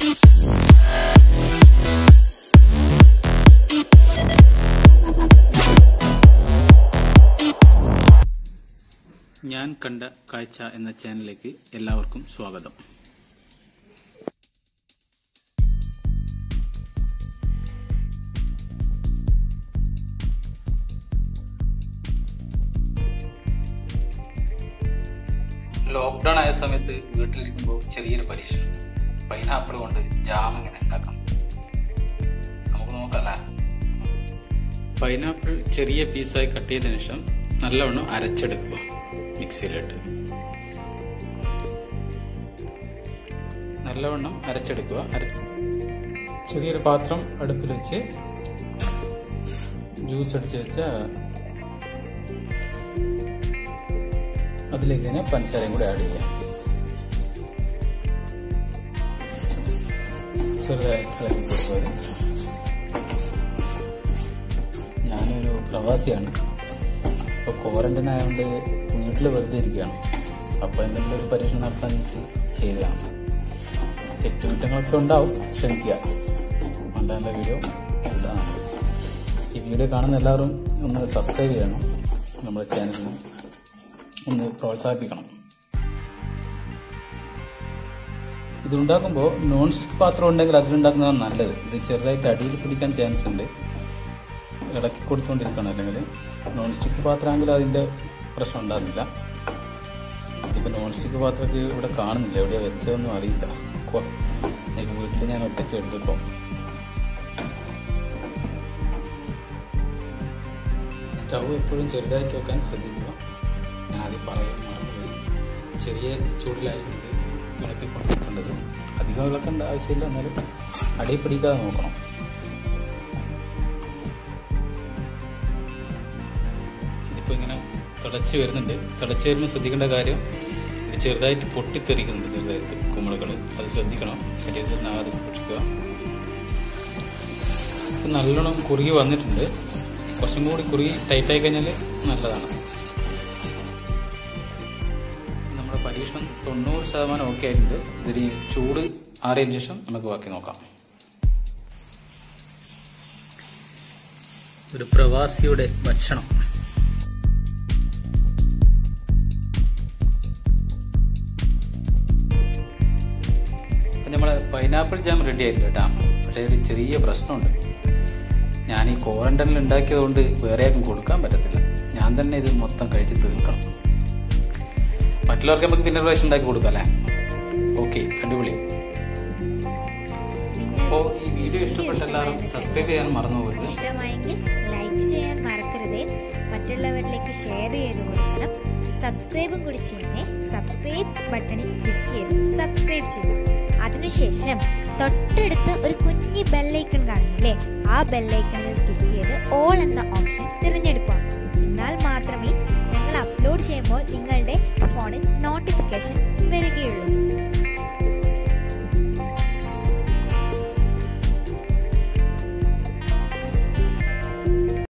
ഞാൻ കണ്ട കാഴ്ച എന്ന ചാനലിലേക്ക് എല്ലാവർക്കും സ്വാഗതം ലോക്ക്ഡൌൺ ആയ സമയത്ത് വീട്ടിലിരിക്കുമ്പോൾ ചെറിയൊരു പരീക്ഷണം പൈനാപ്പിൾ കൊണ്ട് ജാം എങ്ങനെ ഉണ്ടാക്കാം നമുക്ക് നോക്കല്ലേ പൈനാപ്പിൾ ചെറിയ പീസായി കട്ട് ചെയ്തതിനു ശേഷം നല്ലവണ്ണം അരച്ചെടുക്കുക മിക്സിയിലിട്ട് നല്ലവണ്ണം അരച്ചെടുക്കുക അര ചെറിയൊരു പാത്രം അടുപ്പിൽ വെച്ച് ജ്യൂസ് അടിച്ച് വെച്ച അതിലേക്ക് തന്നെ പഞ്ചസാരയും കൂടി ആഡ് ചെയ്യാം ചെറുതായി ഇളക്കി കൊടുക്കുക ഞാനൊരു പ്രവാസിയാണ് ഇപ്പോൾ ക്വാറന്റൈൻ ആയതുകൊണ്ട് വീട്ടിൽ വെറുതെ ഇരിക്കുകയാണ് അപ്പോൾ എന്തെങ്കിലും ഒരു പരീക്ഷണം നടത്താൻ വെച്ച് ചെയ്തതാണ് തെറ്റുകുറ്റങ്ങളൊക്കെ ഉണ്ടാവും ക്ഷമിക്കുക നല്ല നല്ല വീഡിയോ ഇതാണ് ഈ വീഡിയോ കാണുന്ന എല്ലാവരും ഒന്ന് സബ്സ്ക്രൈബ് ചെയ്യണം നമ്മുടെ ചാനലിന് ഒന്ന് പ്രോത്സാഹിപ്പിക്കണം ഇതുണ്ടാക്കുമ്പോൾ നോൺ സ്റ്റിക്ക് പാത്രം ഉണ്ടെങ്കിൽ അതിലുണ്ടാക്കുന്നതാണ് നല്ലത് ഇത് ചെറുതായിട്ട് അടിയിൽ പിടിക്കാൻ ചാൻസ് ഉണ്ട് ഇളക്കി കൊടുത്തുകൊണ്ടിരിക്കണം അല്ലെങ്കിൽ നോൺ സ്റ്റിക്ക് പാത്രമാണെങ്കിൽ അതിന്റെ പ്രശ്നം ഉണ്ടാകുന്നില്ല ഇപ്പൊ നോൺ സ്റ്റിക്ക് പാത്രമൊക്കെ ഇവിടെ കാണുന്നില്ല എവിടെയാ വെച്ചതൊന്നും അറിയില്ല കൊ- എനിക്ക് വീട്ടിൽ ഞാൻ ഒറ്റയ്ക്ക് എടുത്തപ്പോ സ്റ്റൗ എപ്പോഴും ചെറുതായിട്ട് വെക്കാൻ ശ്രദ്ധിക്കുക ഞാൻ ആദ്യം പറയാൻ മറന്നുപോയി ചെറിയ ചൂടിലായിരിക്കും ഇത് ഇളക്കി കൊണ്ടിരിക്കേണ്ടത് അധികം ഇളക്കേണ്ട ആവശ്യമില്ല എന്നാലും അടിയിൽ പിടിക്കാതെ നോക്കണം ഇതിപ്പോ ഇങ്ങനെ തിളച്ച് വരുന്നുണ്ട് തിളച്ച് വരുമ്പോൾ ശ്രദ്ധിക്കേണ്ട കാര്യം ഇത് ചെറുതായിട്ട് പൊട്ടിത്തെറിക്കുന്നുണ്ട് ചെറുതായിട്ട് കുമ്പളകൾ അത് ശ്രദ്ധിക്കണം ശരീരത്തിൽ ആദ്യം സൂക്ഷിക്കുക ഇപ്പൊ നല്ലോണം കുറുകി വന്നിട്ടുണ്ട് കുറച്ചും കൂടി കുറുകി ടൈറ്റ് ആയി കഴിഞ്ഞാൽ നല്ലതാണ് നമ്മുടെ പരീക്ഷണം തൊണ്ണൂറ് ശതമാനം ഓക്കെ ആയിട്ടുണ്ട് ഇതിന് ചൂട് ആറിയതിനു ശേഷം നമുക്ക് ബാക്കി നോക്കാം ഒരു പ്രവാസിയുടെ ഭക്ഷണം അപ്പൊ നമ്മളെ പൈനാപ്പിൾ ജാം റെഡി ആയില്ല കേട്ടാ പക്ഷേ ഒരു ചെറിയ പ്രശ്നമുണ്ട് ഞാൻ ഈ ക്വാറന്റൈനിൽ ഉണ്ടാക്കിയത് കൊണ്ട് വേറെ ആർക്കും കൊടുക്കാൻ പറ്റത്തില്ല ഞാൻ തന്നെ ഇത് മൊത്തം കഴിച്ച് തീർക്കണം മറ്റുള്ളവർക്ക് നമുക്ക് പിന്നെ ഒരു പ്രാവശ്യം ഉണ്ടാക്കി കൊടുക്കാം അല്ലേ ഓക്കെ അടിപൊളി അപ്പോൾ ഈ വീഡിയോ ഇഷ്ടപ്പെട്ട എല്ലാവരും സബ്സ്ക്രൈബ് ചെയ്യാൻ മറന്നു പോകരുത് ഇഷ്ടമായെങ്കിൽ ലൈക്ക് ചെയ്യാൻ മറക്കരുത് മറ്റുള്ളവരിലേക്ക് ഷെയർ ചെയ്ത് കൊടുക്കണം സബ്സ്ക്രൈബും കൂടി ചെയ്യണേ സബ്സ്ക്രൈബ് ബട്ടണിൽ ക്ലിക്ക് ചെയ്ത് സബ്സ്ക്രൈബ് ചെയ്യുക അതിനുശേഷം തൊട്ടടുത്ത് ഒരു കുഞ്ഞി ബെല്ലൈക്കൺ കാണുന്നില്ലേ ആ ബെല്ലൈക്കണിൽ ക്ലിക്ക് ചെയ്ത് ഓൾ എന്ന ഓപ്ഷൻ തിരഞ്ഞെടുക്കുക എന്നാൽ മാത്രമേ ഞങ്ങൾ അപ്ലോഡ് ചെയ്യുമ്പോൾ നിങ്ങളുടെ ഫോണിൽ നോട്ടിഫിക്കേഷൻ